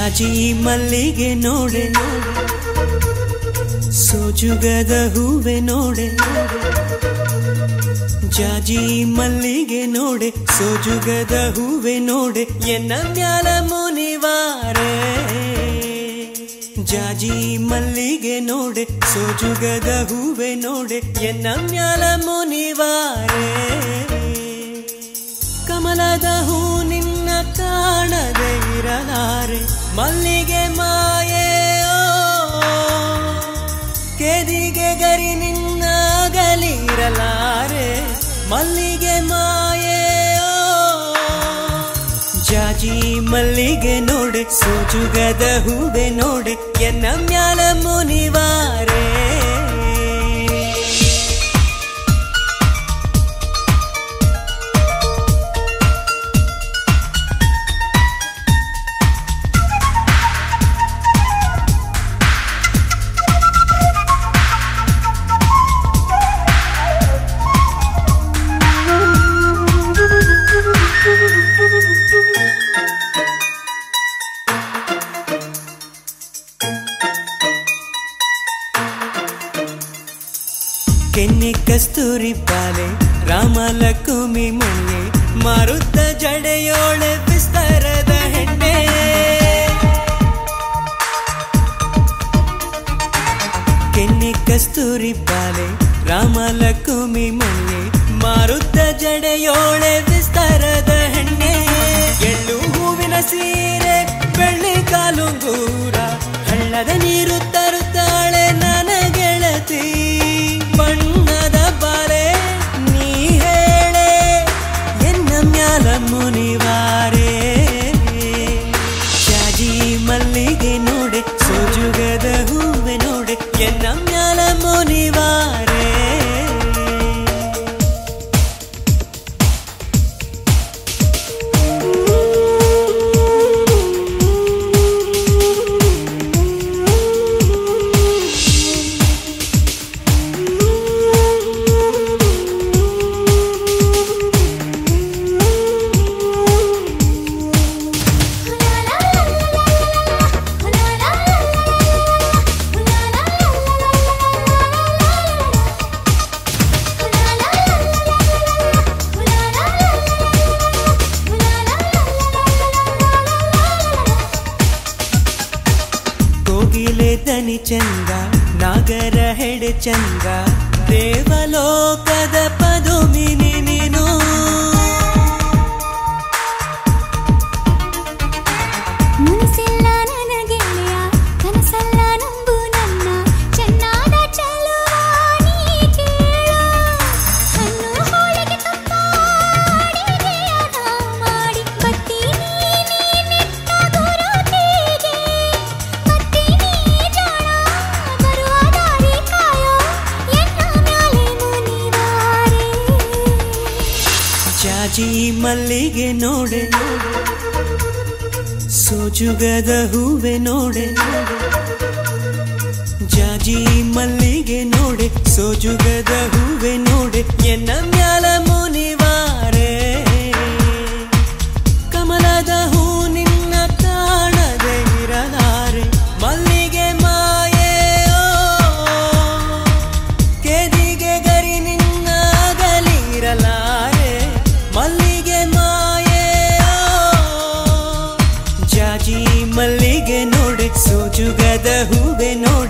ಜಾಜಿ ಮಲ್ಲಿಗೆ ನೋಡೆ ಸೋಜುಗದ ಹೂವೆ ನೋಡೆ ಜಾಜಿ ಮಲ್ಲಿಗೆ ನೋಡೆ ಸೋಜುಗದ ಹೂವೆ ನೋಡೆ ಎನ್ನ ಮ್ಯಾಲ ಮುನಿವಾರೆ ಜಾಜಿ ಮಲ್ಲಿಗೆ ನೋಡೆ ಸೋಜುಗದ ಹೂವೆ ನೋಡೆ ಎನ್ನ ಮ್ಯಾಲ ಮುನಿವಾರೆ ಕಮಲದ ಹೂ ನಿನ್ನ ಕಾಣದೆ ಇರಲಾರೆ ಮಲ್ಲಿಗೆ ಮಾಯೆ ಓ. ಕೆದಿಗೆ ಗರಿ ನಿನ್ನ ಅಗಲಿರಲಾರೆ ಮಲ್ಲಿಗೆ ಮಾಯೆ ಓ. ಜಾಜಿ ಮಲ್ಲಿಗೆ ನೋಡೆ ಸೋಜುಗದ ಹೂವೆ ನೋಡೆ ಎನ್ನ ಮ್ಯಾಲ ಮುನಿವಾರೆ ಕೆನ್ನೆ ಕಸ್ತೂರಿ ಬಾಲೆ ರಾಮಲಕುಮಿ ಮಣ್ಣೆ ಮಾರುತ್ತ ಜಡೆಯೋಳೆ ವಿಸ್ತಾರದ ಹೆಣ್ಣೆ ಕೆನ್ನೆ ಕಸ್ತೂರಿ ಬಾಲೆ ರಾಮಲಕುಮಿ ಮಣ್ಣೆ ಮಾರುತ್ತ ಜಡೆಯೋಳೆ ವಿಸ್ತಾರದ ಹೆಣ್ಣೆ ಎಳ್ಳು ಹೂವಿನ ಸೀರೆ ಬೆಳ್ಳಿ ಕಾಲುಂಗೂರ ಹಳ್ಳದ ನೀರು ತರುತ್ತಾಳೆ ನನ್ನ ಗೆಳತಿ ಬಣ್ಣದ ಬಾಲೆ ನೀ ಹೇಳೆ ಎನ್ನ ಮ್ಯಾಲ ಮುನಿವಾರೆ ಜಾಜಿ ಮಲ್ಲಿಗೆ ನೋಡೆ ಸೋಜುಗದ ಹೂವೆ ನೋಡೆ ಎನ್ನ ಮ್ಯಾಲ ಮುನಿವಾರೆ ಕೋಗಿಲೆ ದನಿ ಚಂದ ನಾಗರ ಹೆಡೆ ಚಂದ ದೇವಲೋಕದ ಪದುಮಿನಿ ನೀನು ಮುನಿಸಿಲ್ಲ ನನಗೆಳೆಯ ಕನಸಲ್ಲ ನಂಬು ನನ್ನ ಚೆನ್ನಾದ ಚೆಲುವ ನೀ ಕೇಳು ಹಣ್ಣು ಹೋಳಿಗೆ ತುಪ್ಪ ಅಡಿಗೆಯದ ಮಾಡಿ ಬರ್ತೀನಿ ನೀನಿಟ್ಟ ಗುರುತಿಗೆ ಬರ್ತೀನಿ ಜಾಣ ಬರುವ ದಾರಿ ಕಾಯೋ ಎನ್ನ ಮ್ಯಾಲೆ ಮುನಿವಾರೆ ಜಾಜಿ ಮಲ್ಲಿಗೆ ನೋಡೆ ಸೋಜುಗದ ಹೂವೆ ನೋಡೆ ಜಾಜಿ ಮಲ್ಲಿಗೆ ನೋಡೆ ಸೋಜುಗದ ಹೂವೆ ನೋಡೆ ಎನ್ನ ಮ್ಯಾಲ ಮುನಿವಾರೆ ಕಮಲದ ಹೂ ನಿನ್ನ ಕಾಣದೆ ಇರಲಾರೆ ಮಲ್ಲಿಗೆ ಮಾಯೆ ಓ. ಕೆದಿಗೆ ಗರಿ ನಿನ್ನ ಅಗಲಿರಲಾರೆ ಮಲ್ಲಿಗೆ ಮಾಯೆ ಓ. ಜಾಜಿ ಮಲ್ಲಿಗೆ ನೋಡೆ ಸೋಜುಗದ ಹೂವೆ ನೋಡೆ